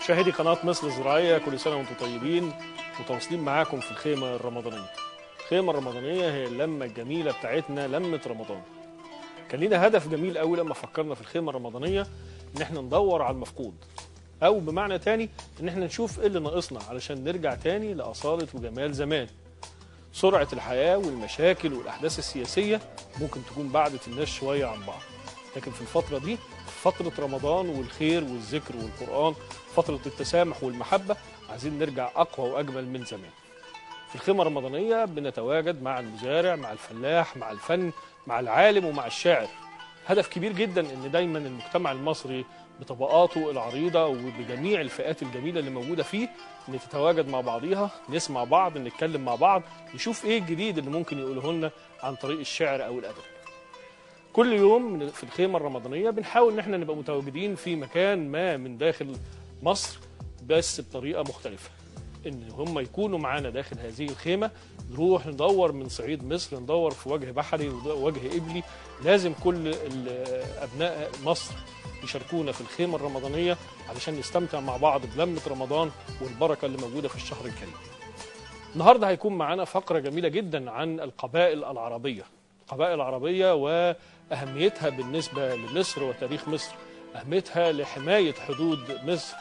مشاهدي قناة مصر الزراعية كل سنة وانتم طيبين متواصلين معاكم في الخيمة الرمضانية الخيمة الرمضانية هي اللمة الجميلة بتاعتنا لمة رمضان كان لينا هدف جميل قوي لما فكرنا في الخيمة الرمضانية ان احنا ندور على المفقود او بمعنى تاني ان احنا نشوف ايه اللي ناقصنا علشان نرجع تاني لأصالة وجمال زمان سرعة الحياة والمشاكل والأحداث السياسية ممكن تكون بعدت الناس شوية عن بعض لكن في الفترة دي فترة رمضان والخير والذكر والقرآن فترة التسامح والمحبة عايزين نرجع أقوى وأجمل من زمان في الخيمة الرمضانية بنتواجد مع المزارع مع الفلاح مع الفن مع العالم ومع الشاعر هدف كبير جدا ان دايما المجتمع المصري بطبقاته العريضة وبجميع الفئات الجميلة اللي موجودة فيه ان تتواجد مع بعضيها نسمع بعض نتكلم مع بعض نشوف ايه الجديد اللي ممكن يقوله لنا عن طريق الشعر او الادب كل يوم من- في الخيمة الرمضانية بنحاول ان احنا نبقى متواجدين في مكان ما من داخل مصر بس بطريقة مختلفة ان هم يكونوا معانا داخل هذه الخيمة نروح ندور من صعيد مصر ندور في وجه بحري ووجه إبلي لازم كل ال- أبناء مصر يشاركونا في الخيمة الرمضانية علشان نستمتع مع بعض بلمة رمضان والبركة اللي موجودة في الشهر الكريم النهاردة هيكون معانا فقرة جميلة جدا عن القبائل العربية القبائل العربية وأهميتها بالنسبة لمصر وتاريخ مصر أهميتها لحماية حدود مصر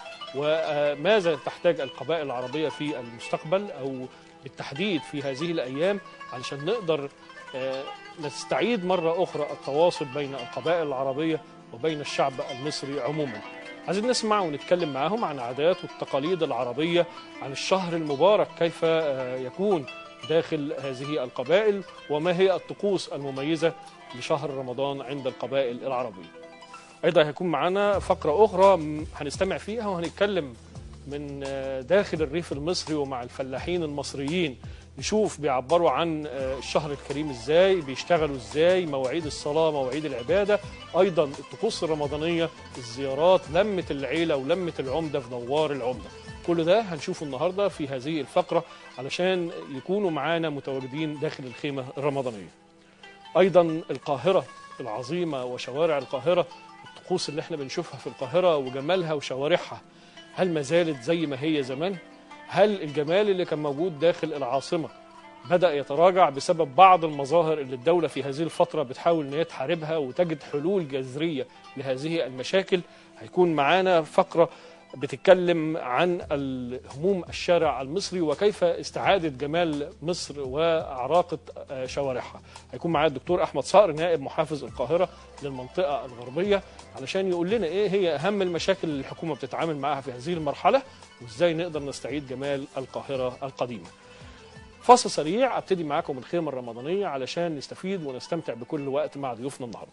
وماذا تحتاج القبائل العربية في المستقبل أو بالتحديد في هذه الأيام علشان نقدر آه، نستعيد مرة أخرى التواصل بين القبائل العربية وبين الشعب المصري عموما عايزين نسمع ونتكلم معاهم عن عادات والتقاليد العربية عن الشهر المبارك كيف آه، يكون داخل هذه القبائل وما هي الطقوس المميزة لشهر رمضان عند القبائل العربية أيضا هيكون معنا فقرة أخرى م- هنستمع فيها وهنتكلم من آه، داخل الريف المصري ومع الفلاحين المصريين نشوف بيعبروا عن آه، الشهر الكريم ازاي بيشتغلوا ازاي مواعيد الصلاة مواعيد العبادة أيضا الطقوس الرمضانية الزيارات لمة العيلة ولمة العمدة في دوار العمدة كل ده هنشوفه النهاردة في هذه الفقرة علشان يكونوا معانا متواجدين داخل الخيمة الرمضانية ايضا القاهره العظيمه وشوارع القاهره الطقوس اللي احنا بنشوفها في القاهره وجمالها وشوارعها هل ما زالت زي ما هي زمان هل الجمال اللي كان موجود داخل العاصمه بدا يتراجع بسبب بعض المظاهر اللي الدوله في هذه الفتره بتحاول ان هي تحاربها وتجد حلول جذريه لهذه المشاكل هيكون معانا فقره بتتكلم عن هموم الشارع المصري وكيف استعادة جمال مصر وعراقة آه، شوارعها هيكون معايا الدكتور أحمد صقر نائب محافظ القاهرة للمنطقة الغربية علشان يقول لنا إيه هي أهم المشاكل اللي الحكومة بتتعامل معها في هذه المرحلة وإزاي نقدر نستعيد جمال القاهرة القديمة فاصل سريع ابتدي معاكم الخيمة الرمضانية علشان نستفيد ونستمتع بكل وقت مع ضيوفنا النهارده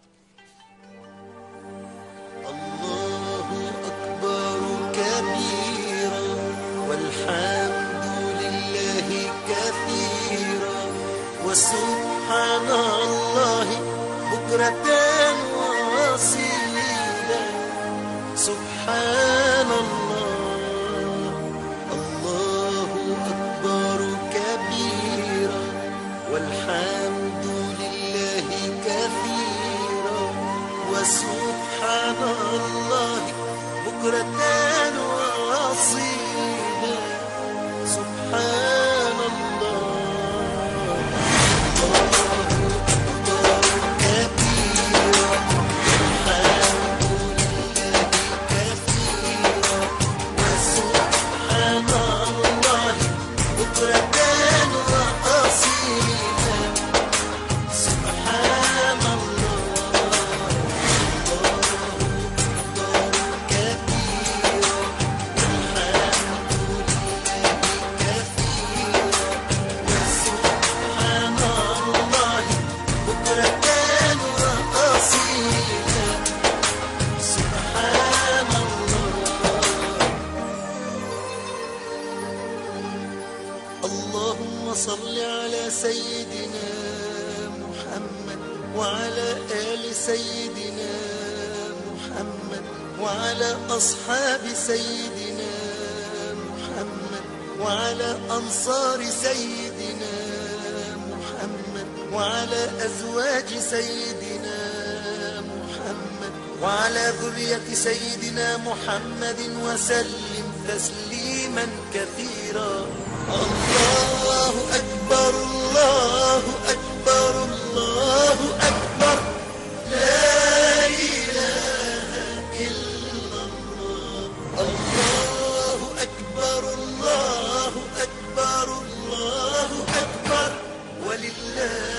الله أكبر كبيرا والحمد لله كثيرا وسبحان الله بكرة وأصيلا سبحان الله الله أكبر كبيرا والحمد لله كثيرا وسبحان الله بكرة وأصيلا سبحان الله الله أكبر كبيرا والحمد لله كثيرا وسبحان الله بكرة وأصيلا سبحان الله اللهم صل على سيدنا محمد وعلى آل سيدنا محمد وعلى أصحاب سيدنا محمد وعلى أنصار سيدنا محمد وعلى أزواج سيدنا محمد وعلى ذرية سيدنا محمد وسلم تسليما كثيرا الله أكبر الله أكبر الله أكبر لا إله إلا الله الله أكبر الله أكبر الله أكبر ولله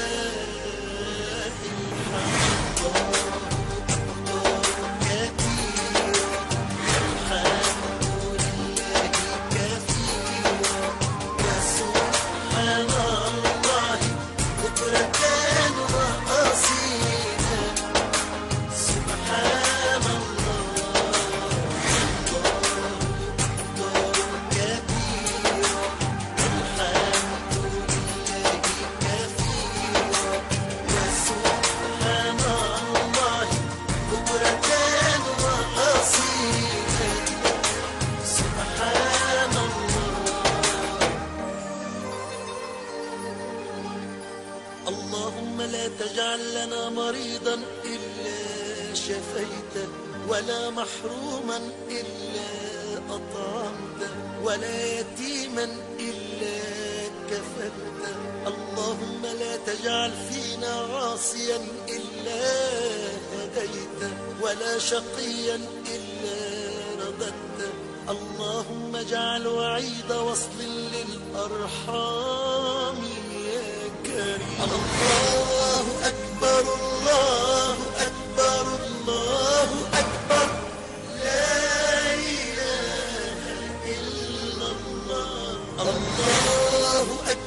اللهم لا تجعل لنا مريضا إلا شفيته ولا محروما إلا أطعمته ولا يتيما إلا كفلته اللهم لا تجعل فينا عاصيا إلا هديته ولا شقيا إلا رددته اللهم اجعل وعيد وصل للأرحام يا كريم الله أكبر الله أكبر الله أكبر لا إله إلا الله الله أكبر